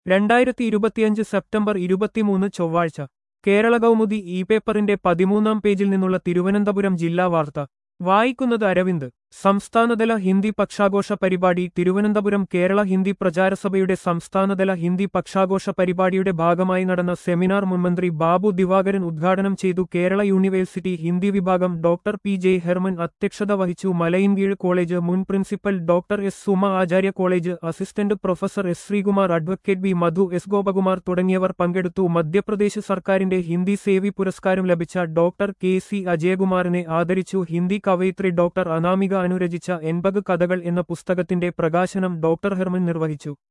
രണ്ടായിരത്തി ഇരുപത്തിയഞ്ച് സെപ്റ്റംബർ ഇരുപത്തിമൂന്ന് ചൊവ്വാഴ്ച കേരള കൗമുദി ഇ പേപ്പറിന്റെ പതിമൂന്നാം പേജിൽ നിന്നുള്ള തിരുവനന്തപുരം ജില്ലാ വാർത്ത വായിക്കുന്നത് അരവിന്ദ് സംസ്ഥാനതല ഹിന്ദി പക്ഷാഘോഷ പരിപാടി തിരുവനന്തപുരം കേരള ഹിന്ദി പ്രചാരസഭയുടെ സംസ്ഥാനതല ഹിന്ദി പക്ഷാഘോഷ പരിപാടിയുടെ ഭാഗമായി നടന്ന സെമിനാർ മുൻമന്ത്രി ബാബു ദിവാകരൻ ഉദ്ഘാടനം ചെയ്തു കേരള യൂണിവേഴ്സിറ്റി ഹിന്ദി വിഭാഗം ഡോക്ടർ പി ജെ ഹെർമൻ അധ്യക്ഷത വഹിച്ചു മലയിൻകീഴ് കോളേജ് മുൻ principal doctor S Suma Acharya college assistant professor S Sreekumar advocate B Madhu S Gopakumar തുടങ്ങിയവർ പങ്കെടുത്തു മധ്യപ്രദേശ് സർക്കാരിന്റെ ഹിന്ദി സേവി പുരസ്കാരം ലഭിച്ച ഡോക്ടർ കെ സി അജയകുമാറിനെ ആദരിച്ചു ഹിന്ദി കവയിത്രി ഡോക്ടർ അനാമിക അനുരചിച്ച എൺപത് കഥകൾ എന്ന പുസ്തകത്തിന്റെ പ്രകാശനം ഡോക്ടർ ഹെർമൻ നിർവഹിച്ചു